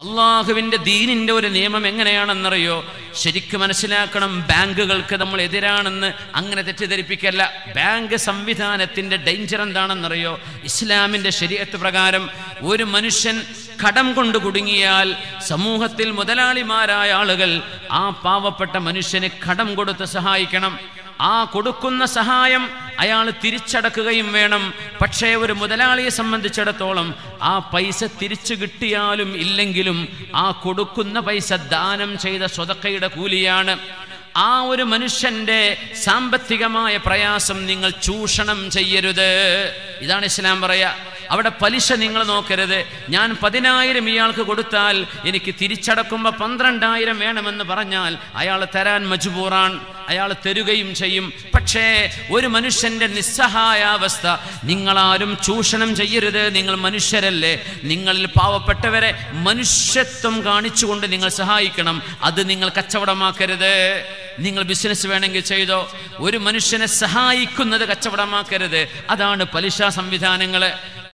അള്ളാഹുവിൻ്റെ ദീനിൻ്റെ ഒരു നിയമം എങ്ങനെയാണെന്നറിയോ ശരിക്കും മനസ്സിലാക്കണം ബാങ്കുകൾക്ക് നമ്മൾ എതിരാണെന്ന് അങ്ങനെ തെറ്റിദ്ധരിപ്പിക്കല്ല ബാങ്ക് സംവിധാനത്തിൻ്റെ ഡേഞ്ചർ എന്താണെന്നറിയോ ഇസ്ലാമിൻ്റെ ശരീരത്ത് പ്രകാരം ഒരു മനുഷ്യൻ കടം കൊണ്ട് കുടുങ്ങിയാൽ സമൂഹത്തിൽ മുതലാളിമാരായ ആളുകൾ ആ പാവപ്പെട്ട മനുഷ്യന് കടം കൊടുത്ത് സഹായിക്കണം ആ കൊടുക്കുന്ന സഹായം അയാൾ തിരിച്ചടക്കുകയും വേണം പക്ഷേ ഒരു മുതലാളിയെ സംബന്ധിച്ചിടത്തോളം ആ പൈസ തിരിച്ചു കിട്ടിയാലും ഇല്ലെങ്കിലും ആ കൊടുക്കുന്ന പൈസ ദാനം ചെയ്ത സ്വതക്കയുടെ കൂലിയാണ് ആ ഒരു മനുഷ്യന്റെ സാമ്പത്തികമായ പ്രയാസം നിങ്ങൾ ചൂഷണം ചെയ്യരുത് ഇതാണ് ഇസ്ലാം പറയാ അവിടെ പലിശ നിങ്ങൾ നോക്കരുത് ഞാൻ പതിനായിരം ഇയാൾക്ക് കൊടുത്താൽ എനിക്ക് തിരിച്ചടക്കുമ്പോൾ പന്ത്രണ്ടായിരം വേണമെന്ന് പറഞ്ഞാൽ അയാൾ തരാൻ മജബൂറാൻ അയാൾ തരുകയും ചെയ്യും പക്ഷേ ഒരു മനുഷ്യന്റെ നിസ്സഹായാവസ്ഥ നിങ്ങളാരും ചൂഷണം ചെയ്യരുത് നിങ്ങൾ മനുഷ്യരല്ലേ നിങ്ങളിൽ പാവപ്പെട്ടവരെ മനുഷ്യത്വം കാണിച്ചുകൊണ്ട് നിങ്ങൾ സഹായിക്കണം അത് നിങ്ങൾ കച്ചവടമാക്കരുത് നിങ്ങൾ ബിസിനസ് വേണമെങ്കിൽ ചെയ്തോ ഒരു മനുഷ്യനെ സഹായിക്കുന്നത് കച്ചവടമാക്കരുത് അതാണ് പലിശ സംവിധാനങ്ങൾ